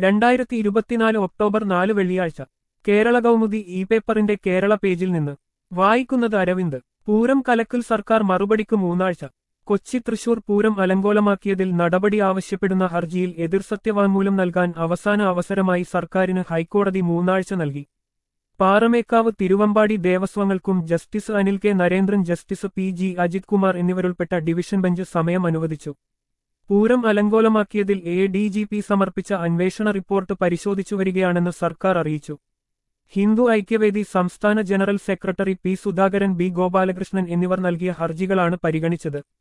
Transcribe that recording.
രണ്ടായിരത്തി ഇരുപത്തിനാല് ഒക്ടോബർ നാല് വെള്ളിയാഴ്ച കേരള കൗമുദി ഇ പേപ്പറിന്റെ കേരള പേജിൽ നിന്ന് വായിക്കുന്നത് അരവിന്ദ് പൂരം കലക്കൽ സർക്കാർ മറുപടിക്ക് മൂന്നാഴ്ച കൊച്ചി തൃശൂർ പൂരം അലങ്കോലമാക്കിയതിൽ നടപടി ആവശ്യപ്പെടുന്ന ഹർജിയിൽ എതിർ സത്യവാങ്മൂലം നൽകാൻ അവസാന അവസരമായി സർക്കാരിന് ഹൈക്കോടതി മൂന്നാഴ്ച നൽകി പാറമേക്കാവ് തിരുവമ്പാടി ദേവസ്വങ്ങൾക്കും justice Anil K Narendran justice P G Ajith Kumar എന്നിവരുൾപ്പെട്ട ഡിവിഷൻ ബെഞ്ച് സമയം അനുവദിച്ചു പൂരം അലങ്കോലമാക്കിയതിൽ എ ഡി ജി പി സമർപ്പിച്ച അന്വേഷണ റിപ്പോർട്ട് പരിശോധിച്ചു വരികയാണെന്ന് സർക്കാർ അറിയിച്ചു ഹിന്ദു ഐക്യവേദി സംസ്ഥാന general secretary P Sudhakaran B Gopalakrishnan എന്നിവർ നൽകിയ ഹർജികളാണ് പരിഗണിച്ചത്